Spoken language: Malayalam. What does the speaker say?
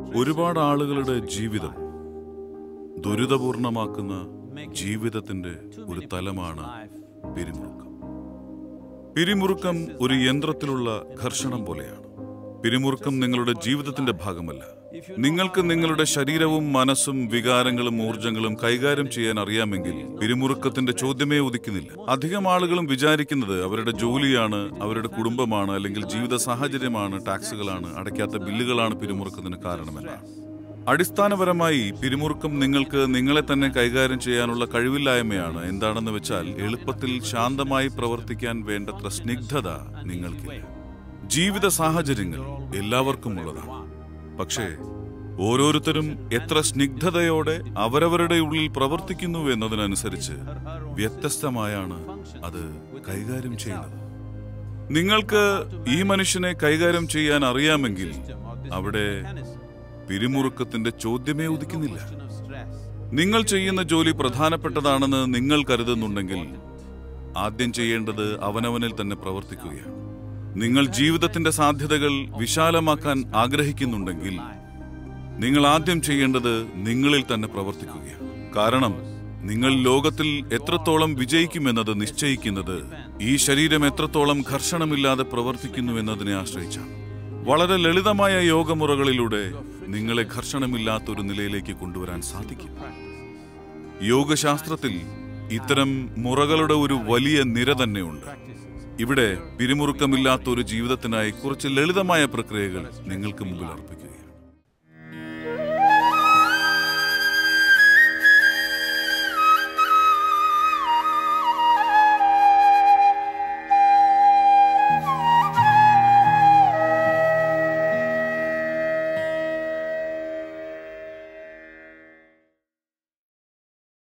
ഒരുപാട് ആളുകളുടെ ജീവിതം ദുരിതപൂർണമാക്കുന്ന ജീവിതത്തിന്റെ ഒരു തലമാണ് പിരിമുറുക്കം പിരിമുറുക്കം ഒരു യന്ത്രത്തിലുള്ള ഘർഷണം പോലെയാണ് പിരിമുറുക്കം നിങ്ങളുടെ ജീവിതത്തിന്റെ ഭാഗമല്ല നിങ്ങൾക്ക് നിങ്ങളുടെ ശരീരവും മനസ്സും വികാരങ്ങളും ഊർജങ്ങളും കൈകാര്യം ചെയ്യാൻ അറിയാമെങ്കിൽ പിരിമുറുക്കത്തിന്റെ ചോദ്യമേ ഉദിക്കുന്നില്ല അധികം ആളുകളും വിചാരിക്കുന്നത് അവരുടെ ജോലിയാണ് അവരുടെ കുടുംബമാണ് അല്ലെങ്കിൽ ജീവിത സാഹചര്യമാണ് ടാക്സുകളാണ് അടയ്ക്കാത്ത ബില്ലുകളാണ് പിരിമുറുക്കത്തിന് കാരണമെന്നാണ് അടിസ്ഥാനപരമായി പിരിമുറുക്കം നിങ്ങൾക്ക് നിങ്ങളെ തന്നെ കൈകാര്യം ചെയ്യാനുള്ള കഴിവില്ലായ്മയാണ് എന്താണെന്ന് വെച്ചാൽ എളുപ്പത്തിൽ ശാന്തമായി പ്രവർത്തിക്കാൻ വേണ്ടത്ര സ്നിഗ്ധത നിങ്ങൾക്കില്ല ജീവിത സാഹചര്യങ്ങൾ എല്ലാവർക്കും ഉള്ളതാണ് പക്ഷേ ഓരോരുത്തരും എത്ര സ്നിഗ്ധതയോടെ അവരവരുടെ ഉള്ളിൽ പ്രവർത്തിക്കുന്നു എന്നതിനനുസരിച്ച് വ്യത്യസ്തമായാണ് അത് കൈകാര്യം ചെയ്യുന്നത് നിങ്ങൾക്ക് ഈ മനുഷ്യനെ കൈകാര്യം ചെയ്യാൻ അറിയാമെങ്കിൽ അവിടെ പിരിമുറുക്കത്തിന്റെ ചോദ്യമേ ഉദിക്കുന്നില്ല നിങ്ങൾ ചെയ്യുന്ന ജോലി പ്രധാനപ്പെട്ടതാണെന്ന് നിങ്ങൾ കരുതുന്നുണ്ടെങ്കിൽ ആദ്യം ചെയ്യേണ്ടത് അവനവനിൽ തന്നെ പ്രവർത്തിക്കുകയാണ് നിങ്ങൾ ജീവിതത്തിന്റെ സാധ്യതകൾ വിശാലമാക്കാൻ ആഗ്രഹിക്കുന്നുണ്ടെങ്കിൽ നിങ്ങൾ ആദ്യം ചെയ്യേണ്ടത് നിങ്ങളിൽ തന്നെ പ്രവർത്തിക്കുകയാണ് കാരണം നിങ്ങൾ ലോകത്തിൽ എത്രത്തോളം വിജയിക്കുമെന്നത് നിശ്ചയിക്കുന്നത് ഈ ശരീരം എത്രത്തോളം ഘർഷണമില്ലാതെ പ്രവർത്തിക്കുന്നു എന്നതിനെ ആശ്രയിച്ചാണ് വളരെ ലളിതമായ യോഗമുറകളിലൂടെ നിങ്ങളെ ഘർഷണമില്ലാത്ത ഒരു നിലയിലേക്ക് കൊണ്ടുവരാൻ സാധിക്കും യോഗശാസ്ത്രത്തിൽ ഇത്തരം മുറകളുടെ ഒരു വലിയ നിര തന്നെയുണ്ട് ഇവിടെ പിരിമുറുക്കമില്ലാത്ത ഒരു ജീവിതത്തിനായി കുറച്ച് ലളിതമായ പ്രക്രിയകൾ നിങ്ങൾക്ക് മുമ്പിൽ അർപ്പിക്കുക